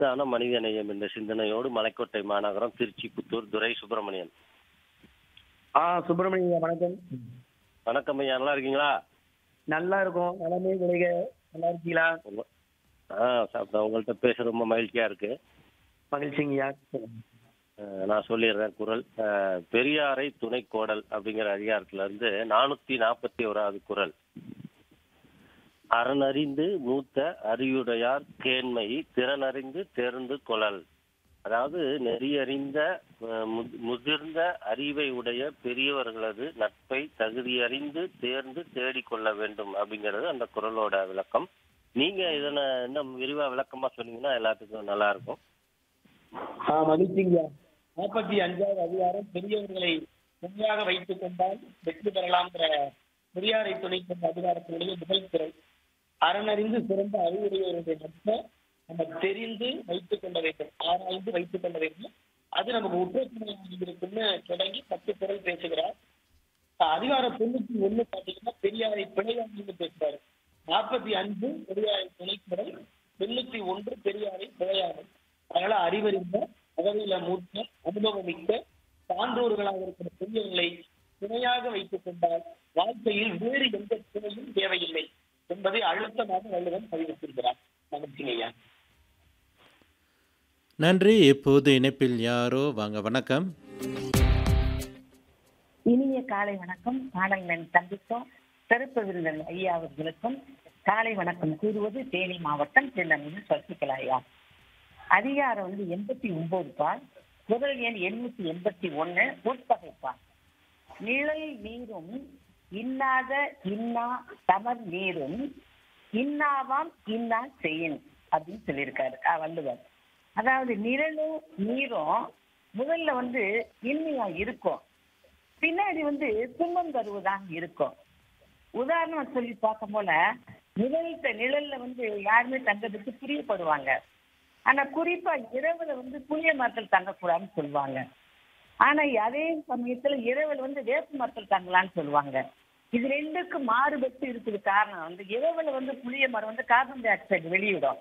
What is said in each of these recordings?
சத்தான மனித நேயம் என்ற சிந்தனையோடு மலைக்கோட்டை மாநகரம் திருச்சி புத்தூர் துரை சுப்பிரமணியன் ஆ சுப்பிரமணியா வணக்கம் வணக்கம் ஐயா நல்லா இருக்கீங்களா நல்லா இருக்கும் நலமே விளைக நல்லா இருக்கீங்களா உங்க- ஆ சாப்பிட்டேன் உங்கள்கிட்ட பேச ரொம்ப மகிழ்ச்சியா இருக்கு மகிழ்ச்சிங்கய்யா அஹ், நான் சொல்லிடுறேன் குரல் அஹ், பெரியாரை துணை கோடல் அப்படிங்கிற அதிகாரத்துல இருந்து நானூத்தி நாற்பத்தி ஓராவது குரல் அறனறிந்து மூத்த அறிவுடையார் கேண்மை திறனறிந்து தேர்ந்து கொளல் அதாவது நெறியறிந்த அஹ், மு- முதிர்ந்த அறிவை உடைய பெரியவர்களது நட்பை தகுதியறிந்து தேர்ந்து தேடிக்கொள்ள வேண்டும் அப்படிங்கிறது அந்த குரலோட விளக்கம் நீங்க இதனை இன்னும் விரிவா விளக்கமா சொன்னீங்கன்னா எல்லாத்துக்கும் நல்லா இருக்கும் ஆ மகிழ்ச்சிங்கய்யா நாற்பத்தி அஞ்சாவது அதிகாரம் பெரியவர்களை துணையாக வைத்துக் கொண்டால் வெற்றி பெறலாம்ங்கிற பெரியாரை துணை கொண்ட அதிகாரத்தினுடைய முதல் குரல் அறனறிந்து சிறந்த அறிவுடையவருடைய நட்பை நம்ம தெரிந்து வைத்துக் கொள்ள வேண்டும் ஆராய்ந்து வைத்துக் கொள்ள வேண்டும் அது நமக்கு உற்றத்துணையாக இருக்குன்னு தொடங்கி பத்து குரல் பேசுகிறார் அதிகாரம் தொண்ணூத்தி ஒண்ணு பாத்தீங்கன்னா பெரியாரை பிழையாமல் பேசுறாரு நாற்பத்தி அஞ்சு பெரியாரை துணைக்குரல் தொண்ணூத்தி ஒன்று பெரியாரை பிழையாமல் அதனால அறிவறிந்த அகவில மூத்த அனுபவமிக்க சான்றோர்களாக இருக்கிற பெரியவர்களை துணையாக வைத்துக் கொண்டால் வாழ்க்கையில் வேறு எந்த துணையும் தேவையில்லை என்பதை அழுத்தமாக வள்ளுவன் பதிவிட்டிருக்கிறார் மகிழ்ச்சிங்கய்யா நன்றி இப்போது இணைப்பில் யாரோ வாங்க வணக்கம் இனிய காலை வணக்கம் பாடல்கள் சந்தித்தோம் சிறப்பு விருந்தன் ஐயா அவர்களுக்கும் காலை வணக்கம் கூறுவது தேனி மாவட்டம் செல்லமின் சசிகலாயா அதிகாரம் வந்து எண்பத்தி ஒன்பது பால் குரல் எண் எண்ணூத்தி எண்பத்தி ஒண்ணு உட்பகைப்பான் நிழல் நீரும் இன்னாத இன்னா தமர் நீரும் இன்னாவாம் இன்னா செய்யின் அப்படின்னு சொல்லியிருக்காரு அஹ் வள்ளுவர் அதாவது நிழலும் நீரும் முதல்ல வந்து இன்மையா இருக்கும் பின்னாடி வந்து துன்பம் தருவதாக இருக்கும் உதாரணம் சொல்லி பார்க்கும் போல நிழல்ல நிழல்ல வந்து யாருமே தங்கறதுக்கு பிரியப்படுவாங்க ஆனா குறிப்பா இரவுல வந்து புளிய மரத்தில் தங்கக்கூடாதுன்னு சொல்லுவாங்க ஆனா அதே சமயத்துல இரவுல வந்து வேப்ப மரத்தில் தங்கலாம்னு சொல்லுவாங்க இது ரெண்டுக்கும் மாறுபட்டு இருக்குது காரணம் வந்து இரவுல வந்து புளிய மரம் வந்து கார்பன் டை ஆக்சைடு வெளியிடும்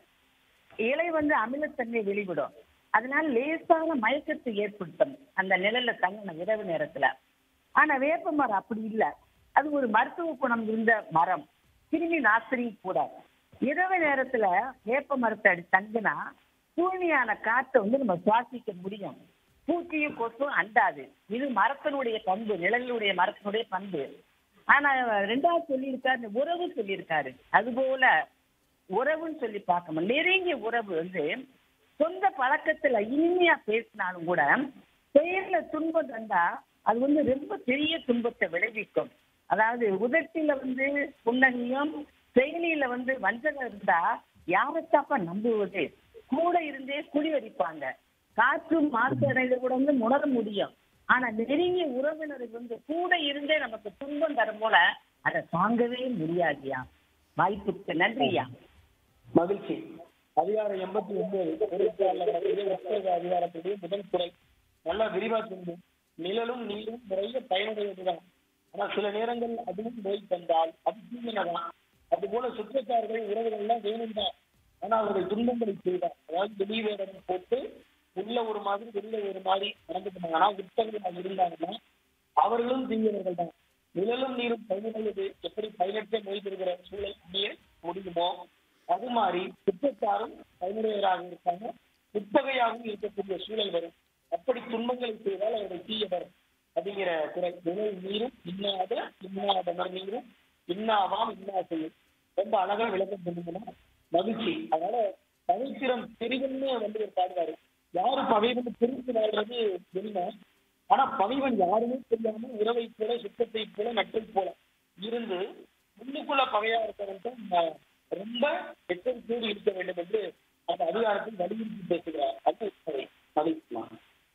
இலை வந்து அமிலத்தன்மை வெளிவிடும் அதனால லேசான மயக்கத்தை ஏற்படுத்தும் அந்த நிழல்ல தங்கின இரவு நேரத்துல ஆனா வேப்ப மரம் அப்படி இல்ல அது ஒரு மருத்துவ குணம் இருந்த மரம் கிருமி நாசினி கூட இரவு நேரத்துல வேப்ப மரத்தை அடி தங்கினா தூய்மையான காற்றை வந்து நம்ம சுவாசிக்க முடியும் பூச்சியும் கொசும் அண்டாது இது மரத்தினுடைய பண்பு நிழலுடைய மரத்தினுடைய பண்பு ஆனா ரெண்டாவது சொல்லியிருக்காரு இந்த உறவு சொல்லியிருக்காரு அதுபோல உறவுன்னு சொல்லி பார்க்கணும் நெருங்கிய உறவு வந்து சொந்த பழக்கத்துல இனிமையா பேசினாலும் கூட செயல்ல துன்பம் தந்தா அது வந்து ரொம்ப பெரிய துன்பத்தை விளைவிக்கும் அதாவது உதட்டில வந்து புன்னகையும் செயலியில வந்து வஞ்சகம் இருந்தா யாரைத்தாப்பா நம்புவது கூட இருந்தே குழி வரிப்பாங்க காற்றும் மாசு அடைந்த கூட வந்து உணர முடியும் ஆனா நெருங்கிய உறவினருக்கு வந்து கூட இருந்தே நமக்கு துன்பம் தரும் போல அதை தாங்கவே முடியாதுயா வாய்ப்புக்கு நன்றியா மகிழ்ச்சி அதிகாரம் எண்பத்தி ஒன்பது பொறுப்பாளர்களுடைய உட்பக அதிகாரத்துடைய முதல் துறை நல்லா விரிவா சொல்லு நிழலும் நீரும் நிறைய பயனுடையதுதான் ஆனா சில நேரங்கள் அதுவும் நோய் தந்தால் அது தீவினதான் அது போல சுற்றத்தார்கள் உறவுகள்லாம் வேணும் தான் ஆனா அவர்கள் துன்பங்களை செய்தார் அதாவது வெளி வேடம் போட்டு உள்ள ஒரு மாதிரி வெளியில ஒரு மாதிரி நடந்துக்கிறாங்க ஆனா உட்பகமாக இருந்தாங்கன்னா அவர்களும் தீவிரர்கள் தான் நிழலும் நீரும் பயனுடையது எப்படி பயனற்ற நோய் தருகிற சூழல் இங்கே முடியுமோ அது மாதிரி குற்றத்தாரும் பயனுடையவராக இருக்காங்க உட்பகையாகவும் இருக்கக்கூடிய சூழல் வரும் அப்படி துன்பங்களை செய்தால் அவர்கள் தீயவர் அப்படிங்கிற குறை நிழல் நீரும் இன்னாத இன்னாதமர் நீரும் இன்னாவாம் இன்னா செய்யும் ரொம்ப அழகா விளக்கம் சொன்னீங்கன்னா மகிழ்ச்சி அதனால பவித்திரம் தெரிவுன்னு வந்து ஒரு பாடுவாரு யாரு பகைவன் பிரித்து வாழ்றது என்ன ஆனா பகைவன் யாருமே தெரியாம உறவை போல சுத்தத்தை போல நட்பை போல இருந்து உள்ளுக்குள்ள பகையா இருக்கிறவன் ரொம்ப எச்சரிக்கையோடு இருக்க வேண்டும் என்று அந்த அதிகாரத்தில் வலியுறுத்தி பேசுகிறார் அது மகிழ்ச்சி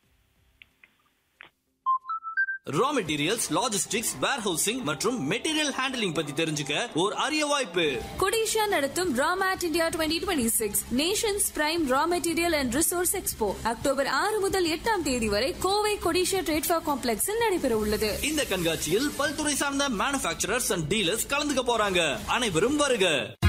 ரா மெட்டீரியல்ஸ் லாஜிஸ்டிக்ஸ் வேர்ஹவுசிங் மற்றும் மெட்டீரியல் ஹேண்டலிங் பத்தி தெரிஞ்சுக்க ஒரு அரிய வாய்ப்பு கொடிஷா நடத்தும் Rawmat India twenty twenty six nation's prime raw material and resource expo October ஆறு முதல் எட்டாம் தேதி வரை கோவை கொடிஷா ட்ரேட்ஃபா காம்ப்ளெக்ஸில் நடைபெற உள்ளது இந்த கண்காட்சியில் பல்துறை சார்ந்த மேனுபேக்சரர்ஸ் அண்ட் டீலர்ஸ் கலந்துக்க போறாங்க அனைவரும் வருக